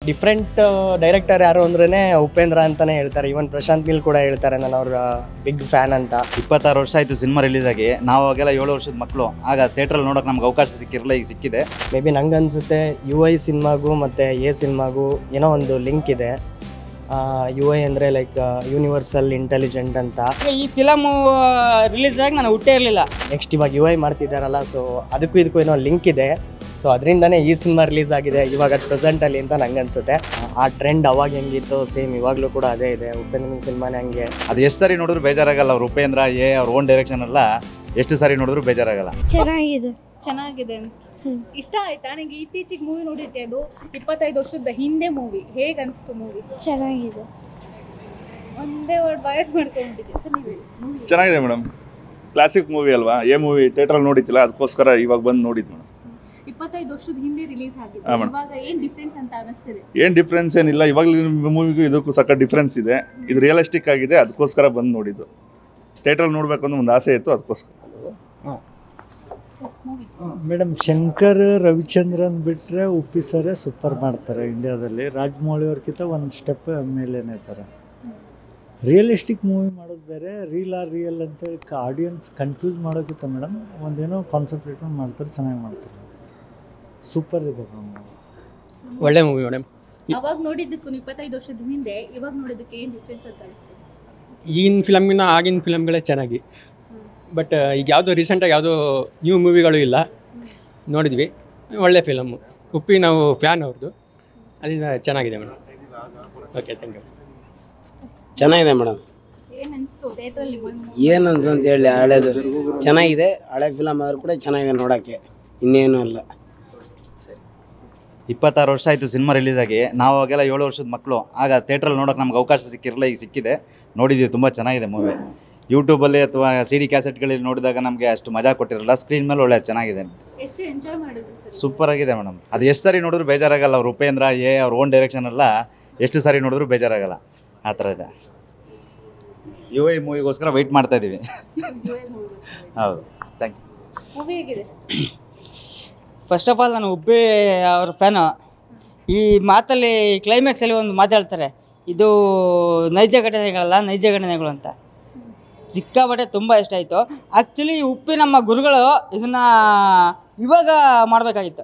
Different director ಯಾರು ಅಂದ್ರೇ ಉಪೇಂದ್ರ ಅಂತಾನೆ ಹೇಳ್ತಾರೆ ಈವನ್ ಪ್ರಶಾಂತ್ ನೀಲ್ ಕೂಡ ಹೇಳ್ತಾರೆ ನಾನು ಅವ್ರ ಬಿಗ್ ಫ್ಯಾನ್ ಅಂತ ಇಪ್ಪತ್ತಾರು ವರ್ಷ ಆಯಿತು ಸಿನಿಮಾ ರಿಲೀಸ್ ಆಗಿ ನಾವು ಅವಾಗೆಲ್ಲ ಏಳು ವರ್ಷದ ಮಕ್ಕಳು ಆಗ ಥಿಯೇಟ್ರಲ್ಲಿ ನೋಡೋಕೆ ನಮ್ಗೆ ಅವಕಾಶ ಸಿಕ್ಕಿರಲಿಲ್ಲ ಈಗ ಸಿಕ್ಕಿದೆ ಮೇ ಬಿ ನಂಗೆ ಅನ್ಸುತ್ತೆ ಯು ಐ ಸಿನಿಮಾಗೂ ಮತ್ತು ಎ ಸಿನಿಮಾಗೂ ಏನೋ ಒಂದು ಲಿಂಕ್ ಇದೆ ಯು ಐ ಅಂದರೆ ಲೈಕ್ ಯೂನಿವರ್ಸಲ್ ಇಂಟೆಲಿಜೆಂಟ್ ಅಂತ ಈ ಫಿಲಮು ರಿಲೀಸ್ ಆಗಿ ನಾನು ಹುಟ್ಟೇ ಇರಲಿಲ್ಲ ನೆಕ್ಸ್ಟ್ ಇವಾಗ ಯು ಐ ಮಾಡ್ತಿದ್ದಾರಲ್ಲ ಸೊ ಅದಕ್ಕೂ ಇದಕ್ಕೂ ಏನೋ ಲಿಂಕ್ ಇದೆ ಸೊ ಅದರಿಂದನೇ ಈ ಸಿನಿಮಾ ರಿಲೀಸ್ ಆಗಿದೆ ಇವಾಗ ಪ್ರೆಸೆಂಟಲ್ಲಿ ಅಂತ ನಂಗೆ ಅನ್ಸುತ್ತೆ ಆ ಟ್ರೆಂಡ್ ಅವಾಗ ಹೆಂಗಿತ್ತು ಸೇಮ್ ಇವಾಗಲೂ ಕೂಡ ಅದೇ ಇದೆ ಉಪೇಂದ್ರ ಸಿನಿಮಾನೇ ಹಂಗೆ ಅದು ಎಷ್ಟು ಸಾರಿ ನೋಡಿದ್ರು ಬೇಜಾರಾಗಲ್ಲ ಅವ್ರು ಉಪೇಂದ್ರ ಎ ಅವ್ರ ಓನ್ ಡೈರೆಕ್ಷನ್ ಎಲ್ಲ ಎಷ್ಟು ಸಾರಿ ನೋಡಿದ್ರು ಬೇಜಾರಾಗಲ್ಲ ಚೆನ್ನಾಗಿದೆ ಚೆನ್ನಾಗಿದೆ ಹ್ಮ್. ಇಷ್ಟ ಆಯ್ತಾ ನನಗೆ ಇತ್ತೀಚೆಗೆ ಮೂವಿ ನೋಡಿದ್ದೆ ಅದು ಇಪ್ಪತ್ತೈದು ವರ್ಷದ ಹಿಂದೆ ಮೂವಿ ಹೇಗೆ ಅನಿಸ್ತು ಮೂವಿ ಚೆನ್ನಾಗಿದೆ ಒಂದೇ ವರ್ಡ್ ಬಯಟ್ ಮಾಡ್ಕೊಂಡಿದ್ದೆ ಸರ್ ನೀವು ಮೂವಿ ಚೆನ್ನಾಗಿದೆ ಮೇಡಮ್ ಕ್ಲಾಸಿಕ್ ಮೂವಿ ಅಲ್ವಾ ಏ ಮೂವಿ ಥಿಯೇಟ್ರಲ್ಲಿ ನೋಡಿದ್ದಿಲ್ಲ ಅದಕ್ಕೋಸ್ಕರ ಇವಾಗ ಬಂದು ನೋಡಿದ್ದು ಮೇಡಮ್ ಇಪ್ಪತ್ತೈದು ವರ್ಷದ ಹಿಂದೆ ರಿಲೀಸ್ ಆಗಿದೆ ಹಾ, madam. ಇವಾಗ ಏನ್ ಡಿಫ್ರೆನ್ಸ್ ಅಂತ ಅನಿಸ್ತಿದೆ ಏನು ಡಿಫ್ರೆನ್ಸ್ ಏನಿಲ್ಲ ಇವಾಗಲೂ ಮೂವಿಗೂ ಇದಕ್ಕೂ ಸಕ್ಕ ಡಿಫ್ರೆನ್ಸ್ ಇದೆ ಇದು ರಿಯಲಿಸ್ಟಿಕ್ ಆಗಿದೆ ಅದಕ್ಕೋಸ್ಕರ ಬಂದು ನೋಡಿದ್ದು ಥಿಯೇಟ್ರಲ್ಲಿ ನೋಡಬೇಕು ಅನ್ನೋ ಒಂದು ಆಸೆ ಇತ್ತು ಅದಕ್ಕೋಸ್ಕರ ಮೂವಿ ಮೇಡಮ್ ಶಂಕರ್ ರವಿಚಂದ್ರನ್ ಬಿಟ್ಟರೆ ಉಪ್ಪಿ ಸರೇ ಸೂಪರ್ ಮಾಡ್ತಾರೆ ಇಂಡಿಯಾದಲ್ಲಿ ರಾಜಮೌಳಿ ಅವ್ರಿಗಿಂತ ಒಂದು ಸ್ಟೆಪ್ ಮೇಲೇನೆ ಇದ್ದಾರೆ ರಿಯಲಿಸ್ಟಿಕ್ ಮೂವಿ ಮಾಡೋದು ಬೇರೆ ರೀಲ್ ಆರ್ ರಿಯಲ್ ಅಂತೇಳಿ ಆಡಿಯನ್ಸ್ ಕನ್ಫ್ಯೂಸ್ ಮಾಡೋಕ್ಕಿಂತ ಮೇಡಮ್ ಒಂದೇನೋ ಕಾನ್ಸಂಟ್ರೇಟ್ ಮಾಡ್ತಾರೆ ಚೆನ್ನಾಗಿ ಮಾಡ್ತಾರೆ ಸೂಪರ್ ಇದೆ ಮೇಡಮ್ ಒಳ್ಳೆ ಮೂವಿ ಮೇಡಮ್ ಅವಾಗ ನೋಡಿದ್ದಕ್ಕೂ ಇಪ್ಪತ್ತೈದು ವರ್ಷದ ಹಿಂದೆ ಇವಾಗ ನೋಡಿದ್ದಕ್ಕೆ ಏನ್ ಡಿಫ್ರೆನ್ಸ್ ಅಂತ ಅನಿಸ್ತಿದೆ ಈಗಿನ ಫಿಲಮ್ಗಿನ್ನ ಆಗಿನ ಫಿಲಮ್ಗಳೇ ಚೆನ್ನಾಗಿ ಬಟ್ ಈಗ ಯಾವುದೋ ರೀಸೆಂಟಾಗಿ ಯಾವುದೋ ನ್ಯೂ ಮೂವಿಗಳು ಇಲ್ಲ ನೋಡಿದ್ವಿ ಒಳ್ಳೆ ಫಿಲಮ್ಮು ಉಪ್ಪಿ ನಾವು ಫ್ಯಾನ್ ಅವ್ರದ್ದು ಅದರಿಂದ ಚೆನ್ನಾಗಿದೆ ಮೇಡಮ್ ಓಕೆ ಥ್ಯಾಂಕ್ ಯು ಚೆನ್ನಾಗಿದೆ ಮೇಡಮ್ ಏನ್ ಅನಿಸ್ತು ಥಿಯೇಟ್ರಲ್ಲಿ ಬಂದು ಏನು ಅಂತ ಹೇಳಿ ಹಳೇದು ಚೆನ್ನಾಗಿದೆ ಹಳೆ ಫಿಲಮ್ ಆದ್ರೂ ಕೂಡ ಚೆನ್ನಾಗಿದೆ ನೋಡೋಕ್ಕೆ ಇನ್ನೇನು ಅಲ್ಲ ಇಪ್ಪತ್ತಾರು ವರ್ಷ ಆಯಿತು ಸಿನಿಮಾ ರಿಲೀಸ್ ಆಗಿ ನಾವು ಅವಾಗೆಲ್ಲ ಏಳು ವರ್ಷದ ಮಕ್ಕಳು ಆಗ ಥಿಯೇಟ್ರಲ್ಲಿ ನೋಡೋಕೆ ನಮ್ಗೆ ಅವಕಾಶ ಸಿಕ್ಕಿರಲಿಲ್ಲ ಈಗ ಸಿಕ್ಕಿದೆ ನೋಡಿದ್ದೀವಿ ತುಂಬ ಚೆನ್ನಾಗಿದೆ ಮೂವಿ ಯೂಟ್ಯೂಬಲ್ಲಿ ಅಥವಾ ಸಿ ಡಿ ಕ್ಯಾಸೆಟ್ಗಳಲ್ಲಿ ನೋಡಿದಾಗ ನಮಗೆ ಅಷ್ಟು ಮಜಾ ಕೊಟ್ಟಿರಲ್ಲ ಸ್ಕ್ರೀನ್ ಮೇಲೆ ಒಳ್ಳೆ ಚೆನ್ನಾಗಿದೆ ಎಷ್ಟು ಎಂಜಾಯ್ ಮಾಡಿದ್ರಿ ಸರ್ ಸೂಪರ್ ಆಗಿದೆ ಮೇಡಮ್ ಅದು ಎಷ್ಟು ಸಾರಿ ನೋಡಿದ್ರು ಬೇಜಾರಾಗಲ್ಲ ಅವ್ರು ಉಪೇಂದ್ರ ಎ ಅವ್ರ ಓನ್ ಡೈರೆಕ್ಷನ್ ಎಲ್ಲ ಎಷ್ಟು ಸಾರಿ ನೋಡಿದ್ರು ಬೇಜಾರಾಗಲ್ಲ ಆ ಥರ ಇದೆ ಯು ಐ ಮೂವಿಗೋಸ್ಕರ ವೆಯ್ಟ್ ಮಾಡ್ತಾ ಇದ್ದೀವಿ ಹೌದು ಥ್ಯಾಂಕ್ ಯು ಮೂವಿ ಹೇಗಿದೆ ಫಸ್ಟ್ ಆಫ್ ಆಲ್ ನಾನು ಉಬ್ಬಿ ಅವ್ರ ಫ್ಯಾನು ಈ ಮಾತಲ್ಲಿ ಕ್ಲೈಮ್ಯಾಕ್ಸಲ್ಲಿ ಒಂದು ಮಾತು ಹೇಳ್ತಾರೆ ಇದು ನೈಜ ಘಟನೆಗಳಲ್ಲ ನೈಜ ಘಟನೆಗಳು ಅಂತ ಸಿಕ್ಕಾಪಟ್ಟೆ ತುಂಬ ಇಷ್ಟ ಆಯಿತು ಆ್ಯಕ್ಚುಲಿ ಉಪ್ಪಿ ನಮ್ಮ ಗುರುಗಳು ಇದನ್ನು ಇವಾಗ ಮಾಡಬೇಕಾಗಿತ್ತು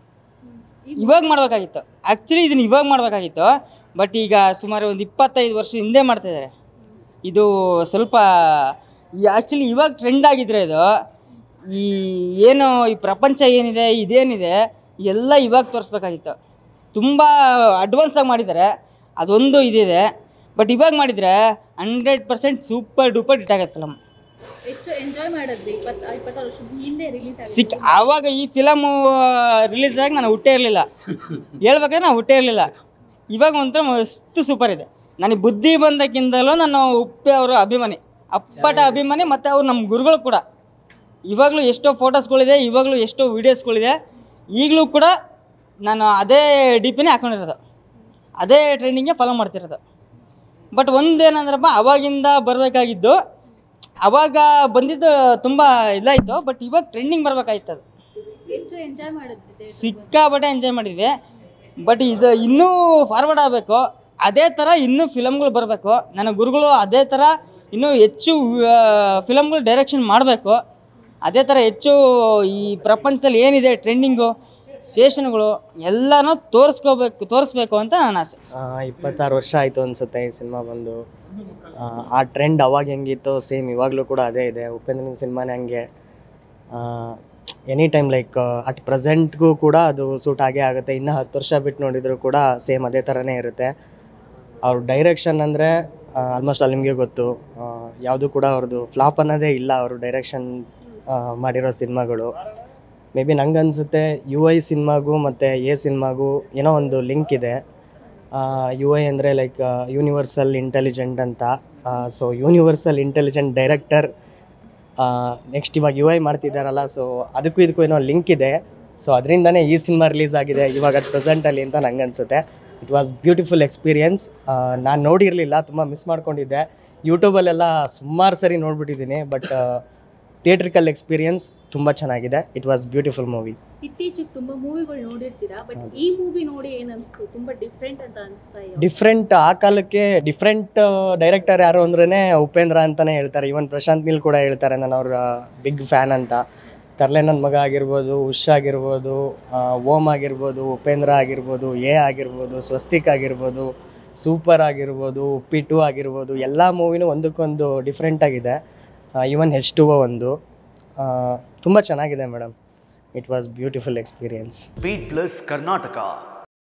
ಇವಾಗ ಮಾಡಬೇಕಾಗಿತ್ತು ಆ್ಯಕ್ಚುಲಿ ಇದನ್ನು ಇವಾಗ ಮಾಡಬೇಕಾಗಿತ್ತು ಬಟ್ ಈಗ ಸುಮಾರು ಒಂದು ಇಪ್ಪತ್ತೈದು ವರ್ಷ ಹಿಂದೆ ಮಾಡ್ತಾಯಿದ್ದಾರೆ ಇದು ಸ್ವಲ್ಪ ಈ ಆ್ಯಕ್ಚುಲಿ ಇವಾಗ ಟ್ರೆಂಡ್ ಆಗಿದ್ರೆ ಇದು ಈ ಏನು ಈ ಪ್ರಪಂಚ ಏನಿದೆ ಇದೇನಿದೆ ಎಲ್ಲ ಇವಾಗ ತೋರಿಸ್ಬೇಕಾಗಿತ್ತು ತುಂಬ ಅಡ್ವಾನ್ಸಾಗಿ ಮಾಡಿದ್ದಾರೆ ಅದೊಂದು ಇದಿದೆ ಬಟ್ ಇವಾಗ ಮಾಡಿದರೆ hundred percent super duper hit ಆಗತ್ತೆ ಫಿಲಮ್ ಎಷ್ಟು ಎಂಜಾಯ್ ಮಾಡಿದ್ರಿ ಇಪ್ಪತ್ತ ಇಪ್ಪತ್ತಾರು ವರ್ಷದ ಹಿಂದೆ ರಿಲೀಸ್ ಆಗಿದೆ ಸಿಕ್ ಆವಾಗ ಈ ಫಿಲಮು ರಿಲೀಸ್ ಆಗಿ ನಾನು ಹುಟ್ಟೇ ಇರಲಿಲ್ಲ ಹೇಳ್ಬೇಕಾದ್ರೆ ನಾನು ಹುಟ್ಟೇ ಇರಲಿಲ್ಲ ಇವಾಗ ಒಂಥರ ಮಸ್ತ್ ಸೂಪರ್ ಇದೆ ನನಗೆ ಬುದ್ಧಿ ಬಂದಕ್ಕಿಂತಲೂ ನಾನು ಉಪ್ಪೆ ಅವರ ಅಭಿಮಾನಿ ಅಪ್ಪಟ ಅಭಿಮಾನಿ ಮತ್ತು ಅವ್ರು ನಮ್ಮ ಗುರುಗಳು ಕೂಡ ಇವಾಗಲೂ ಎಷ್ಟೋ ಫೋಟೋಸ್ಗಳಿದೆ ಇವಾಗಲೂ ಎಷ್ಟೋ ವೀಡಿಯೋಸ್ಗಳಿದೆ ಈಗಲೂ ಕೂಡ ನಾನು ಅದೇ ಡಿ ಪಿನೇ ಹಾಕೊಂಡಿರೋದು ಅದೇ ಟ್ರೈನಿಂಗೆ ಫಾಲೋ ಮಾಡ್ತಿರೋದು ಬಟ್ ಒಂದೇನಂದ್ರಪ್ಪ ಅವಾಗಿಂದ ಬರಬೇಕಾಗಿದ್ದು ಅವಾಗ ಬಂದಿದ್ದು ತುಂಬ ಇದಾಯಿತು ಬಟ್ ಇವಾಗ ಟ್ರೆಂಡಿಂಗ್ ಬರ್ಬೇಕಾಗಿತ್ತು ಅದು ಎಷ್ಟು ಎಂಜಾಯ್ ಮಾಡಿದ್ರಿ theatre ಗೆ ಸಿಕ್ಕಾಪಟ್ಟೆ ಎಂಜಾಯ್ ಮಾಡಿದ್ವಿ ಬಟ್ ಇದು ಇನ್ನೂ ಫಾರ್ವರ್ಡ್ ಆಗಬೇಕು ಅದೇ ಥರ ಇನ್ನೂ ಫಿಲಮ್ಗಳು ಬರಬೇಕು ನನ್ನ ಗುರುಗಳು ಅದೇ ಥರ ಇನ್ನೂ ಹೆಚ್ಚು ಫಿಲಮ್ಗಳು ಡೈರೆಕ್ಷನ್ ಮಾಡಬೇಕು ಅದೇ ಥರ ಹೆಚ್ಚು ಈ ಪ್ರಪಂಚದಲ್ಲಿ ಏನಿದೆ ಟ್ರೆಂಡಿಂಗು ಸ್ಟೇಷನ್ಗಳು ಎಲ್ಲನೂ ತೋರಿಸ್ಕೋಬೇಕು ತೋರಿಸ್ಬೇಕು ಅಂತ ನನ್ನ ಆಸೆ ಇಪ್ಪತ್ತಾರು ವರ್ಷ ಆಯಿತು ಅನಿಸುತ್ತೆ ಈ ಸಿನಿಮಾ ಬಂದು ಆ, ಆ ಟ್ರೆಂಡ್ ಅವಾಗ ಹೆಂಗಿತ್ತು ಸೇಮ್ ಇವಾಗಲೂ ಕೂಡ ಅದೇ ಇದೆ ಉಪೇಂದ್ರನ ಸಿನಿಮಾನೇ ಹಂಗೆ ಎನಿ ಟೈಮ್ ಲೈಕ್ ಅಟ್ ಪ್ರೆಸೆಂಟ್ಗೂ ಕೂಡ ಅದು ಸೂಟ್ ಆಗೇ ಆಗುತ್ತೆ ಇನ್ನು ಹತ್ತು ವರ್ಷ ಬಿಟ್ಟು ನೋಡಿದರೂ ಕೂಡ ಸೇಮ್ ಅದೇ ಥರನೇ ಇರುತ್ತೆ ಅವ್ರ ಡೈರೆಕ್ಷನ್ ಅಂದರೆ ಆಲ್ಮೋಸ್ಟ್ ಅಲ್ಲಿ ನಿಮಗೆ ಗೊತ್ತು ಯಾವುದು ಕೂಡ ಅವ್ರದ್ದು ಫ್ಲಾಪ್ ಅನ್ನೋದೇ ಇಲ್ಲ ಅವರು ಡೈರೆಕ್ಷನ್ ಮಾಡಿರೋ ಸಿನಿಮಾಗಳು ಮೇ ಬಿ ನಂಗೆ ಅನಿಸುತ್ತೆ ಯು ಐ ಸಿನಿಮಾಗೂ ಮತ್ತು ಎ ಸಿನಿಮಾಗೂ ಏನೋ ಒಂದು ಲಿಂಕ್ ಇದೆ ಯು ಐ ಅಂದರೆ ಲೈಕ್ ಯೂನಿವರ್ಸಲ್ ಇಂಟೆಲಿಜೆಂಟ್ ಅಂತ so universal intelligent director next ಇವಾಗ ಯು ಐ ಮಾಡ್ತಿದ್ದಾರಲ್ಲ ಸೊ ಅದಕ್ಕೂ ಇದಕ್ಕೂ ಏನೋ ಲಿಂಕ್ ಇದೆ ಸೊ ಅದರಿಂದನೇ ಈ ಸಿನಿಮಾ ರಿಲೀಸ್ ಆಗಿದೆ ಇವಾಗ ಪ್ರೆಸೆಂಟಲ್ಲಿ ಅಂತ ನಂಗೆ ಅನಿಸುತ್ತೆ ಇಟ್ ವಾಸ್ ಬ್ಯೂಟಿಫುಲ್ ಎಕ್ಸ್ಪೀರಿಯನ್ಸ್ ನಾನು ನೋಡಿರಲಿಲ್ಲ ತುಂಬ ಮಿಸ್ ಮಾಡ್ಕೊಂಡಿದ್ದೆ ಯೂಟ್ಯೂಬಲ್ಲೆಲ್ಲ ಸುಮಾರು ಸರಿ ನೋಡ್ಬಿಟ್ಟಿದ್ದೀನಿ ಬಟ್ ಥಿಯೇಟ್ರಿಕಲ್ ಎಕ್ಸ್ಪೀರಿಯನ್ಸ್ ತುಂಬ ಚೆನ್ನಾಗಿದೆ ಇಟ್ ವಾಸ್ ಬ್ಯೂಟಿಫುಲ್ ಮೂವಿ ಇತ್ತೀಚೆಗೆ ತುಂಬಾ ಮೂವಿಗಳು ನೋಡಿರ್ತೀರಾ ಬಟ್ ಈ ಮೂವಿ ನೋಡಿ ಏನ್ ಅನ್ಸ್ತು ತುಂಬಾ ಡಿಫ್ರೆಂಟ್ ಅಂತ ಅನ್ಸ್ತಾ ಇದೆ ಡಿಫ್ರೆಂಟ್ ಆ ಕಾಲಕ್ಕೆ ಡಿಫ್ರೆಂಟ್ ಡೈರೆಕ್ಟರ್ ಯಾರು ಅಂದ್ರೇ ಉಪೇಂದ್ರ ಅಂತಲೇ ಹೇಳ್ತಾರೆ ಇವನ್ ಪ್ರಶಾಂತ್ ನೀಲ್ ಕೂಡ ಹೇಳ್ತಾರೆ ನಾನು ಅವ್ರ ಬಿಗ್ ಫ್ಯಾನ್ ಅಂತ ತರ್ಲೆ ನನ್ನ ಮಗ ಆಗಿರ್ಬೋದು ಉಷ್ ಆಗಿರ್ಬೋದು ಆ, ಓಮ್ ಆಗಿರ್ಬೋದು ಉಪೇಂದ್ರ ಆಗಿರ್ಬೋದು ಎ ಆಗಿರ್ಬೋದು ಸ್ವಸ್ತಿಕ್ ಆಗಿರ್ಬೋದು ಸೂಪರ್ ಆಗಿರ್ಬೋದು ಉಪ್ಪಿಟ್ಟು ಆಗಿರ್ಬೋದು ಎಲ್ಲ ಮೂವಿನೂ ಒಂದಕ್ಕೊಂದು ಡಿಫ್ರೆಂಟ್ ಆಗಿದೆ ಈವನ್ ಹೆಚ್ ಟು ಒಂದು ತುಂಬ ಚೆನ್ನಾಗಿದೆ madam it was beautiful experience beat plus Karnataka